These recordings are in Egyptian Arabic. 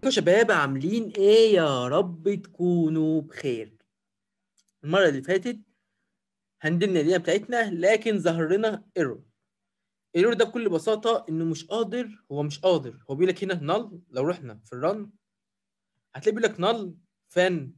يا شباب عاملين ايه يا رب تكونوا بخير المرة اللي فاتت هندلنا الليلة بتاعتنا لكن ظهر لنا ايرور الايرور ده بكل بساطة انه مش قادر هو مش قادر هو بيقول لك هنا نل لو رحنا في الرن هتلاقي بيقول لك نل فان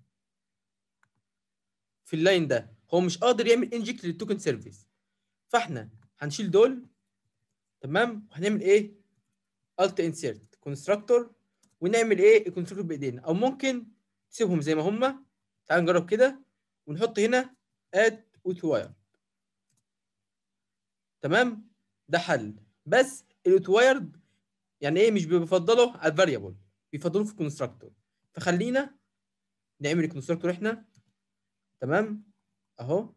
في اللاين ده هو مش قادر يعمل انجكت للتوكن سيرفيس فاحنا هنشيل دول تمام وهنعمل ايه الت انسيرت كونستراكتور ونعمل ايه الكونستراكتور بايدينا او ممكن تسيبهم زي ما هم تعال نجرب كده ونحط هنا اد اوتواير تمام ده حل بس الاوتوايرد يعني ايه مش بيفضله على الفاريبل بيفضلوه في الكونستراكتور فخلينا نعمل الكونستراكتور احنا تمام اهو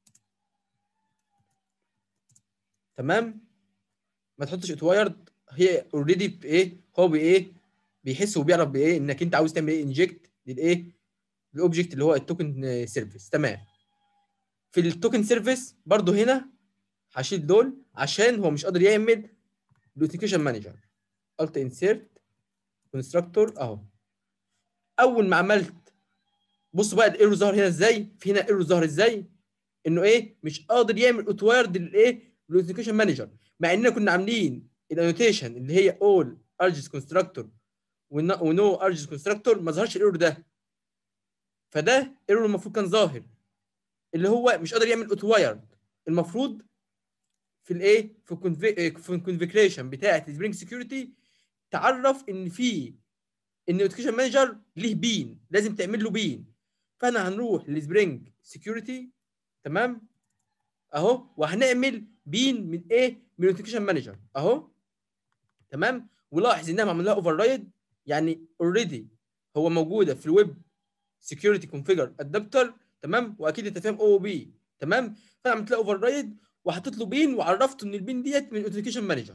تمام ما تحطش اتوايرد هي اوريدي بايه هو بايه بيحس وبيعرف بايه انك انت عاوز تعمل ايه انجكت للايه الاوبجكت اللي هو التوكن سيرفيس تمام في التوكن سيرفيس برضو هنا هشيل دول عشان هو مش قادر يعمل الاوثنتيكيشن مانجر الت انسيرت كونستراكتور اهو اول ما عملت بصوا بقى الايرور ظهر هنا ازاي في هنا ايرور ظهر ازاي انه ايه مش قادر يعمل اوتوايرد للايه الاوثنتيكيشن مانجر مع اننا كنا عاملين الانوتيشن اللي هي اول ارجس كونستراكتور ونو ارجس كونستراكتور ما ظهرش الايرور ده فده ايرور المفروض كان ظاهر اللي هو مش قادر يعمل اوتوايرد المفروض في الايه في الكونفي في الكونفيكريشن بتاعه السبرينج سكيورتي تعرف ان في ان الاوثنتيكيشن مانجر ليه بين لازم تعمل له بين فاحنا هنروح للسبرينج سكيورتي تمام اهو وهنعمل بين من ايه من الاوثنتيكيشن مانجر اهو تمام ولاحظ انها معمول لها اوفر رايد يعني اوريدي هو موجوده في الويب سكيورتي كونفيجر ادابتر تمام واكيد انت فاهم او بي تمام فانا عملت لها اوفر رايد وحطيت له بين وعرفته ان البين ديت من الاوثنتيكيشن مانجر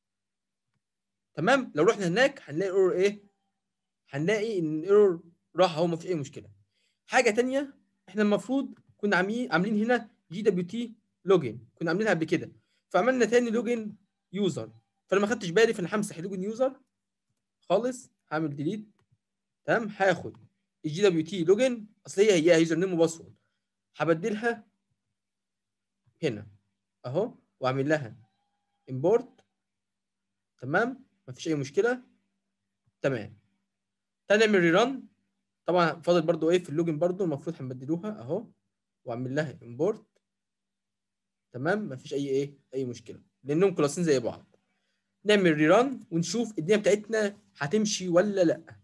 تمام لو رحنا هناك هنلاقي ايرور ايه هنلاقي ان الايرور راح اهو ما فيش اي مشكله حاجه ثانيه احنا المفروض كنا عاملين عاملين هنا جي دبليو تي لوجن كنا عاملينها قبل كده فعملنا تاني لوجن يوزر فانا ما خدتش بالي فانا همسح لوجن يوزر خالص هعمل ديليت تمام هاخد الجي دبليو تي لوجن اصل هي هي يوزر نيم وباسورد هبدلها هنا اهو واعمل لها امبورت تمام مفيش اي مشكله تمام تعالى نعمل ريران طبعا فاضل برضو ايه في اللوجن برضو المفروض هنبدلوها اهو واعمل لها امبورت تمام مفيش اي ايه اي مشكله لانهم كلاسين زي بعض نعمل ريران ونشوف الدنيا بتاعتنا هتمشي ولا لا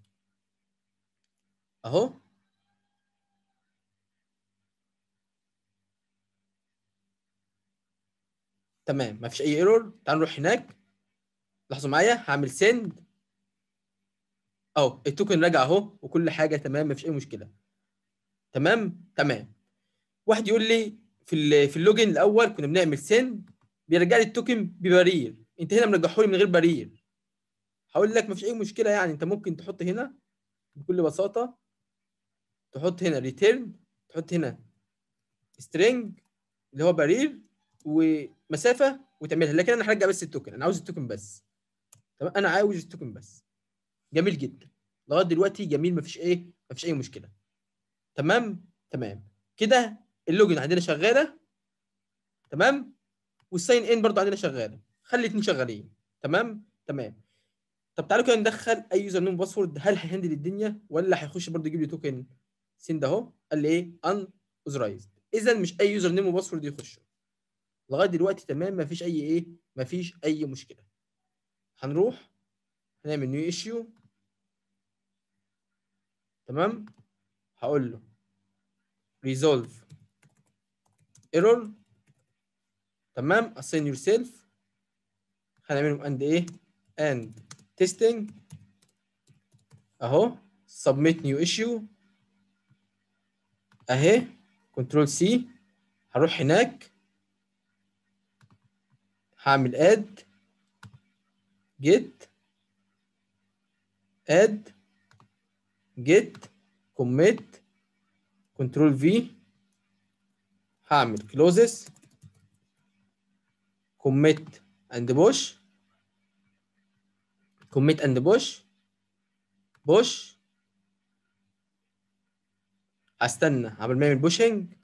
اهو تمام مفيش اي ايرور تعالوا نروح هناك لاحظوا معايا هعمل سند اهو التوكن راجع اهو وكل حاجه تمام مفيش اي مشكله تمام تمام واحد يقول لي في ال في اللوجن الاول كنا بنعمل سند بيرجع لي التوكن ببرير انت هنا مرجعه لي من غير برير هقول لك مفيش اي مشكله يعني انت ممكن تحط هنا بكل بساطه تحط هنا ريتيرن تحط هنا سترينج اللي هو برير ومسافه وتعملها لكن انا هرجع بس التوكن انا عاوز التوكن بس تمام انا عاوز التوكن بس جميل جدا لغايه دلوقتي جميل مفيش ايه مفيش اي مشكله تمام تمام كده اللوجن عندنا شغاله تمام والساين ان برضو عندنا شغاله خلي الاثنين شغالين تمام تمام طب تعالوا كده ندخل اي يوزر نيم باسورد هل هيهندل الدنيا ولا هيخش برضو يجيب لي توكن سند اهو قال لي ايه ان اوثرايزد اذا مش اي يوزر نيم وباسورد يخش لغايه دلوقتي تمام مفيش اي ايه مفيش اي مشكله هنروح هنعمل نيو ايشيو تمام هقول له resolve error تمام assign yourself هنعملهم and ايه and testing اهو submit new issue اهي كنترول سي هروح هناك هعمل add get add get commit كنترول في هعمل closes commit and push commit and push بوش هستنى قبل ما يعمل بوشنج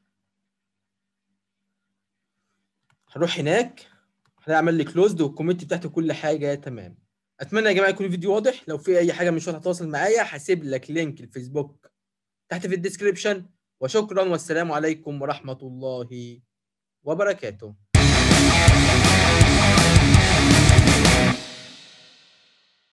هروح هناك هيعمل لي كلوزد والكومنت بتاعته كل حاجه تمام اتمنى يا جماعه يكون الفيديو واضح لو في اي حاجه مش واضحه تواصل معايا هسيب لك لينك الفيسبوك تحت في الديسكريبشن وشكرا والسلام عليكم ورحمه الله وبركاته